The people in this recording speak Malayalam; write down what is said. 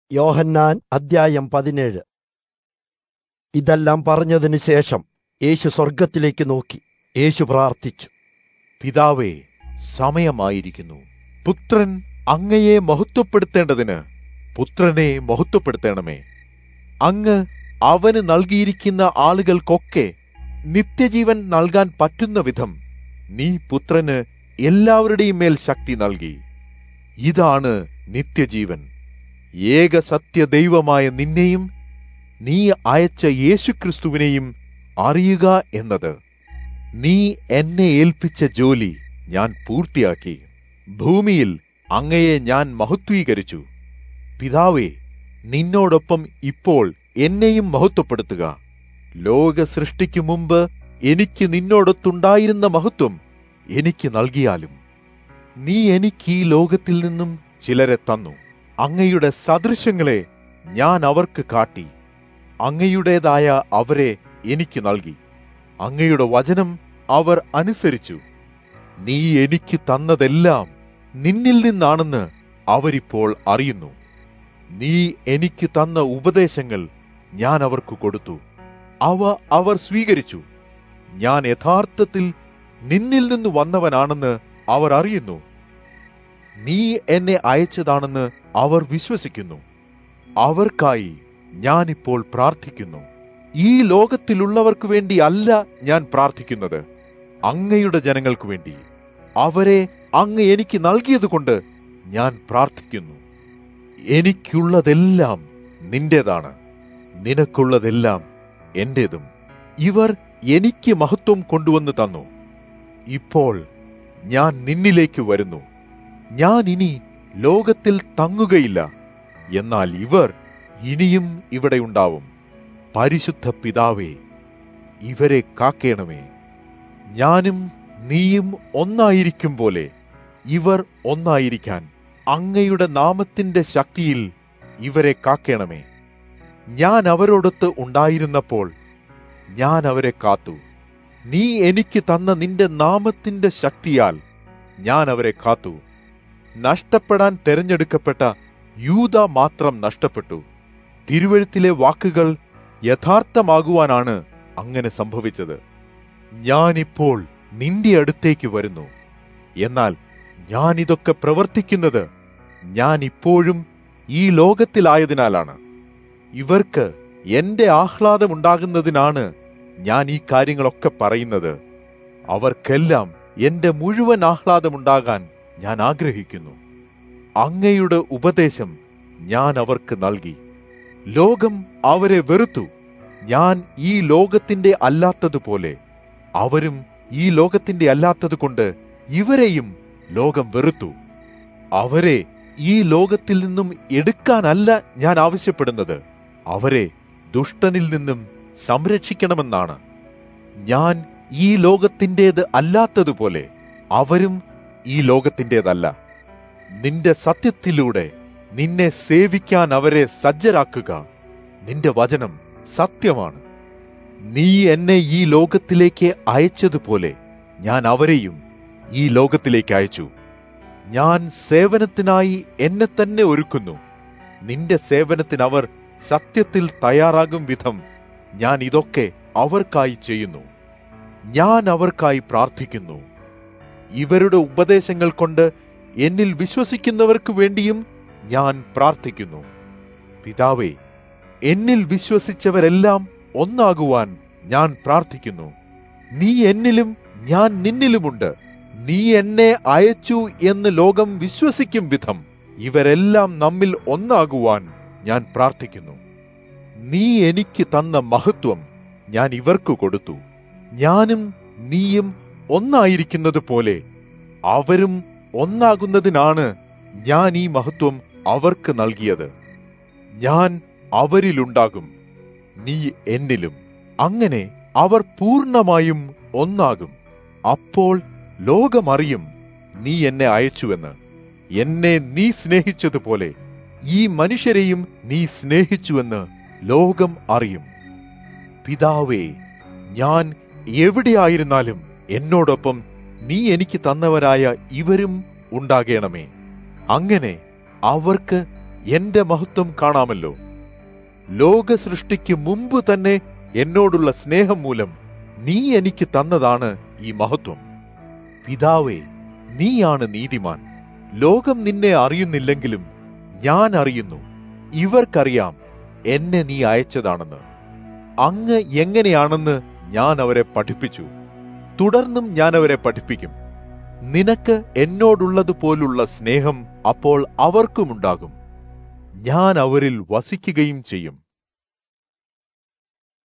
യോഹന്നാൻ അദ്ധ്യായം പതിനേഴ് ഇതെല്ലാം പറഞ്ഞതിനു ശേഷം യേശു സ്വർഗത്തിലേക്ക് നോക്കി യേശു പ്രാർത്ഥിച്ചു പിതാവേ സമയമായിരിക്കുന്നു പുത്രൻ അങ്ങയെ മഹത്വപ്പെടുത്തേണ്ടതിന് പുത്രനെ മഹത്വപ്പെടുത്തണമേ അങ്ങ് അവന് നൽകിയിരിക്കുന്ന ആളുകൾക്കൊക്കെ നിത്യജീവൻ നൽകാൻ പറ്റുന്ന വിധം നീ പുത്രന് എല്ലാവരുടെയും മേൽ ശക്തി നൽകി ഇതാണ് നിത്യജീവൻ ഏക സത്യ ദൈവമായ നിന്നെയും നീ അയച്ച യേശുക്രിസ്തുവിനെയും അറിയുക എന്നത് നീ എന്നെ ഏൽപ്പിച്ച ജോലി ഞാൻ പൂർത്തിയാക്കി ഭൂമിയിൽ അങ്ങയെ ഞാൻ മഹത്വീകരിച്ചു പിതാവേ നിന്നോടൊപ്പം ഇപ്പോൾ എന്നെയും മഹത്വപ്പെടുത്തുക ലോക സൃഷ്ടിക്കു മുമ്പ് എനിക്ക് നിന്നോടൊത്തുണ്ടായിരുന്ന മഹത്വം എനിക്ക് നൽകിയാലും നീ എനിക്ക് ഈ ലോകത്തിൽ നിന്നും ചിലരെ തന്നു അങ്ങയുടെ സദൃശങ്ങളെ ഞാൻ അവർക്ക് കാട്ടി അങ്ങയുടേതായ അവരെ എനിക്ക് നൽകി അങ്ങയുടെ വചനം അവർ അനുസരിച്ചു നീ എനിക്ക് തന്നതെല്ലാം നിന്നിൽ നിന്നാണെന്ന് അവരിപ്പോൾ അറിയുന്നു നീ എനിക്ക് തന്ന ഉപദേശങ്ങൾ ഞാൻ അവർക്ക് കൊടുത്തു അവ അവർ സ്വീകരിച്ചു ഞാൻ യഥാർത്ഥത്തിൽ നിന്നിൽ നിന്ന് വന്നവനാണെന്ന് അവർ അറിയുന്നു നീ എന്നെ അയച്ചതാണെന്ന് അവർ വിശ്വസിക്കുന്നു അവർക്കായി ഞാനിപ്പോൾ പ്രാർത്ഥിക്കുന്നു ഈ ലോകത്തിലുള്ളവർക്ക് വേണ്ടി അല്ല ഞാൻ പ്രാർത്ഥിക്കുന്നത് അങ്ങയുടെ ജനങ്ങൾക്ക് വേണ്ടി അവരെ അങ്ങ് എനിക്ക് നൽകിയതുകൊണ്ട് ഞാൻ പ്രാർത്ഥിക്കുന്നു എനിക്കുള്ളതെല്ലാം നിന്റേതാണ് നിനക്കുള്ളതെല്ലാം എന്റേതും ഇവർ എനിക്ക് മഹത്വം കൊണ്ടുവന്ന് തന്നു ഇപ്പോൾ ഞാൻ നിന്നിലേക്ക് വരുന്നു ഞാൻ ഇനി ലോകത്തിൽ തങ്ങുകയില്ല എന്നാൽ ഇവർ ഇനിയും ഇവിടെ ഉണ്ടാവും പരിശുദ്ധ പിതാവേ ഇവരെ കാക്കേണമേ ഞാനും നീയും ഒന്നായിരിക്കും പോലെ ഇവർ ഒന്നായിരിക്കാൻ അങ്ങയുടെ നാമത്തിന്റെ ശക്തിയിൽ ഇവരെ കാക്കേണമേ ഞാൻ അവരോടൊത്ത് ഉണ്ടായിരുന്നപ്പോൾ ഞാൻ അവരെ കാത്തു നീ എനിക്ക് തന്ന നിന്റെ നാമത്തിന്റെ ശക്തിയാൽ ഞാൻ അവരെ കാത്തു നഷ്ടപ്പെടാൻ തെരഞ്ഞെടുക്കപ്പെട്ട യൂത മാത്രം നഷ്ടപ്പെട്ടു തിരുവഴുത്തിലെ വാക്കുകൾ യഥാർത്ഥമാകുവാനാണ് അങ്ങനെ സംഭവിച്ചത് ഞാനിപ്പോൾ നിന്റെ അടുത്തേക്ക് വരുന്നു എന്നാൽ ഞാൻ ഇതൊക്കെ പ്രവർത്തിക്കുന്നത് ഞാൻ ഇപ്പോഴും ഈ ലോകത്തിലായതിനാലാണ് ഇവർക്ക് എന്റെ ആഹ്ലാദമുണ്ടാകുന്നതിനാണ് ഞാൻ ഈ കാര്യങ്ങളൊക്കെ പറയുന്നത് അവർക്കെല്ലാം എന്റെ മുഴുവൻ ആഹ്ലാദമുണ്ടാകാൻ ഞാൻ ആഗ്രഹിക്കുന്നു അങ്ങയുടെ ഉപദേശം ഞാൻ അവർക്ക് നൽകി ലോകം അവരെ വെറുത്തു ഞാൻ ഈ ലോകത്തിന്റെ അല്ലാത്തതുപോലെ അവരും ഈ ലോകത്തിന്റെ അല്ലാത്തതുകൊണ്ട് ഇവരെയും ലോകം വെറുത്തു അവരെ ഈ ലോകത്തിൽ നിന്നും എടുക്കാനല്ല ഞാൻ ആവശ്യപ്പെടുന്നത് അവരെ ദുഷ്ടനിൽ നിന്നും സംരക്ഷിക്കണമെന്നാണ് ഞാൻ ഈ ലോകത്തിൻ്റെത് അല്ലാത്തതുപോലെ അവരും ഈ ലോകത്തിൻ്റെതല്ല നിന്റെ സത്യത്തിലൂടെ നിന്നെ സേവിക്കാൻ അവരെ സജ്ജരാക്കുക നിന്റെ വചനം സത്യമാണ് നീ എന്നെ ഈ ലോകത്തിലേക്ക് അയച്ചതുപോലെ ഞാൻ അവരെയും ഈ ലോകത്തിലേക്ക് അയച്ചു ഞാൻ സേവനത്തിനായി എന്നെ തന്നെ ഒരുക്കുന്നു നിന്റെ സേവനത്തിന് അവർ സത്യത്തിൽ തയ്യാറാകും വിധം ഞാൻ ഇതൊക്കെ അവർക്കായി ചെയ്യുന്നു ഞാൻ അവർക്കായി പ്രാർത്ഥിക്കുന്നു ഇവരുടെ ഉപദേശങ്ങൾ കൊണ്ട് എന്നിൽ വിശ്വസിക്കുന്നവർക്ക് വേണ്ടിയും ഞാൻ പ്രാർത്ഥിക്കുന്നു പിതാവേ എന്നിൽ വിശ്വസിച്ചവരെല്ലാം ഒന്നാകുവാൻ ഞാൻ പ്രാർത്ഥിക്കുന്നു നീ എന്നിലും ഞാൻ നിന്നിലുമുണ്ട് നീ എന്നെ അയച്ചു എന്ന് ലോകം വിശ്വസിക്കും വിധം ഇവരെല്ലാം നമ്മിൽ ഒന്നാകുവാൻ ഞാൻ പ്രാർത്ഥിക്കുന്നു നീ എനിക്ക് തന്ന മഹത്വം ഞാൻ ഇവർക്ക് കൊടുത്തു ഞാനും നീയും ഒന്നായിരിക്കുന്നത് പോലെ അവരും ഒന്നാകുന്നതിനാണ് ഞാൻ ഈ മഹത്വം അവർക്ക് നൽകിയത് ഞാൻ അവരിലുണ്ടാകും നീ എന്നിലും അങ്ങനെ അവർ പൂർണ്ണമായും ഒന്നാകും അപ്പോൾ ലോകമറിയും നീ എന്നെ അയച്ചുവെന്ന് എന്നെ നീ സ്നേഹിച്ചതുപോലെ ഈ മനുഷ്യരെയും നീ സ്നേഹിച്ചുവെന്ന് ലോകം അറിയും പിതാവേ ഞാൻ എവിടെയായിരുന്നാലും എന്നോടൊപ്പം നീ എനിക്ക് തന്നവരായ ഇവരും ഉണ്ടാകേണമേ അങ്ങനെ അവർക്ക് എന്റെ മഹത്വം കാണാമല്ലോ ലോക സൃഷ്ടിക്ക് മുമ്പ് തന്നെ എന്നോടുള്ള സ്നേഹം മൂലം നീ എനിക്ക് തന്നതാണ് ഈ മഹത്വം പിതാവേ നീയാണ് നീതിമാൻ ലോകം നിന്നെ അറിയുന്നില്ലെങ്കിലും ഞാൻ അറിയുന്നു ഇവർക്കറിയാം എന്നെ നീ അയച്ചതാണെന്ന് അങ്ങ് എങ്ങനെയാണെന്ന് ഞാൻ അവരെ പഠിപ്പിച്ചു തുടർന്നും ഞാൻ അവരെ പഠിപ്പിക്കും നിനക്ക് എന്നോടുള്ളതുപോലുള്ള സ്നേഹം അപ്പോൾ അവർക്കുമുണ്ടാകും ഞാൻ അവരിൽ വസിക്കുകയും ചെയ്യും